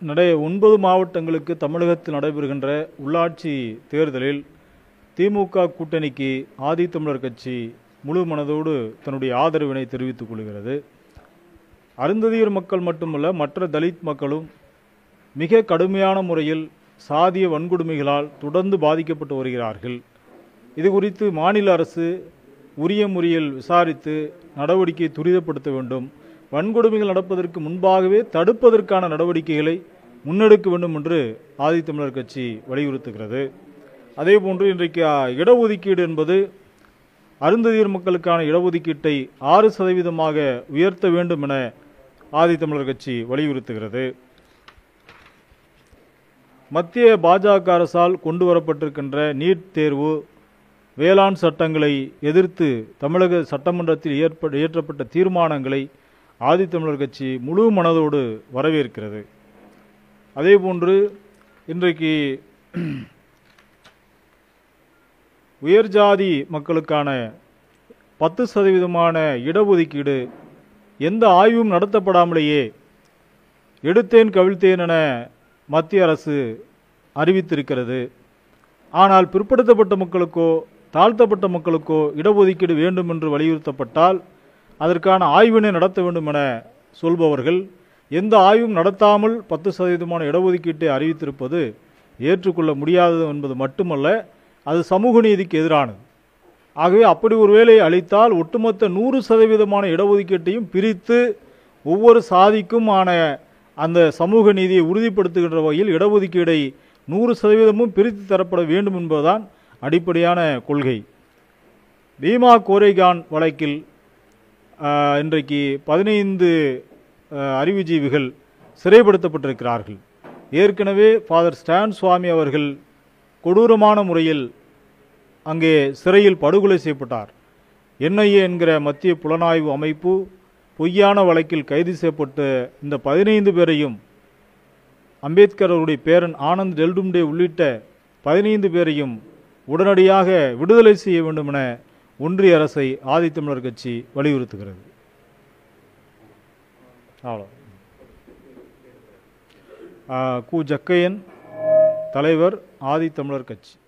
நடை ஒன்பது மாவட்டங்களுக்கு தமிழகத்தில் நடைபெறுகின்ற உள்ளாட்சி தேர்தலில் திமுக கூட்டணிக்கு ஆதித்தமிழர் கட்சி முழு மனதோடு தன்னுடைய ஆதரவினை தெரிவித்துக் கொள்கிறது அருந்ததியர் மக்கள் மட்டுமல்ல மற்ற தலித் மக்களும் மிக கடுமையான முறையில் சாதிய வன்கொடுமைகளால் தொடர்ந்து பாதிக்கப்பட்டு வருகிறார்கள் இது குறித்து மாநில அரசு உரிய முறையில் விசாரித்து நடவடிக்கை துரிதப்படுத்த வேண்டும் வன்கொடுமைகள் நடப்பதற்கு முன்பாகவே தடுப்பதற்கான நடவடிக்கைகளை முன்னெடுக்க வேண்டும் என்று ஆதித்தமிழர் கட்சி வலியுறுத்துகிறது அதேபோன்று இன்றைக்கு அ, இடஒதுக்கீடு என்பது அருந்ததியர் மக்களுக்கான இடஒதுக்கீட்டை ஆறு சதவீதமாக உயர்த்த வேண்டும் என ஆதித்தமிழர் கட்சி வலியுறுத்துகிறது மத்திய பாஜக அரசால் கொண்டு வரப்பட்டிருக்கின்ற நீட் தேர்வு வேளாண் சட்டங்களை எதிர்த்து தமிழக சட்டமன்றத்தில் ஏற்ப இயற்றப்பட்ட தீர்மானங்களை ஆதித்தமிழர் கட்சி முழு மனதோடு வரவேற்கிறது அதேபோன்று இன்றைக்கு உயர்ஜாதி மக்களுக்கான பத்து சதவீதமான இடஒதுக்கீடு எந்த ஆய்வும் நடத்தப்படாமலேயே எடுத்தேன் கவிழ்த்தேன் என மத்திய அரசு அறிவித்திருக்கிறது ஆனால் பிற்படுத்தப்பட்ட மக்களுக்கோ தாழ்த்தப்பட்ட மக்களுக்கோ இடஒதுக்கீடு வேண்டும் என்று வலியுறுத்தப்பட்டால் அதற்கான ஆய்வினை நடத்த வேண்டும் என சொல்பவர்கள் எந்த ஆய்வும் நடத்தாமல் பத்து சதவீதமான இடஒதுக்கீட்டை அறிவித்திருப்பது ஏற்றுக்கொள்ள முடியாதது என்பது மட்டுமல்ல அது சமூக நீதிக்கு எதிரானது ஆகவே அப்படி ஒரு வேலையை அளித்தால் ஒட்டுமொத்த நூறு சதவீதமான இடஒதுக்கீட்டையும் பிரித்து ஒவ்வொரு சாதிக்கும் ஆன அந்த சமூக நீதியை உறுதிப்படுத்துகின்ற வகையில் இடஒதுக்கீடை நூறு சதவீதமும் பிரித்து தரப்பட வேண்டும் என்பதுதான் அடிப்படையான கொள்கை பீமா கோரேகான் வழக்கில் ஆஹ், இன்றைக்கு பதினைந்து அறிவுஜீவிகள் சிறைப்படுத்தப்பட்டிருக்கிறார்கள் ஏற்கனவே ஃபாதர் ஸ்டான் சுவாமி அவர்கள் கொடூரமான முறையில் அங்கே சிறையில் படுகொலை செய்யப்பட்டார் என்ஐஏ என்கிற மத்திய புலனாய்வு அமைப்பு பொய்யான வழக்கில் கைது செய்யப்பட்ட இந்த பதினைந்து பேரையும் அம்பேத்கர் அவருடைய பேரன் ஆனந்த் டெல்டும்டே உள்ளிட்ட பதினைந்து பேரையும் உடனடியாக விடுதலை செய்ய வேண்டும் என ஒன்றிய அரசை ஆதித்தமிழர் கட்சி வலியுறுத்துகிறது அவ்வளோ கு ஜக்கையன் தலைவர் ஆதித்தமிழர் கட்சி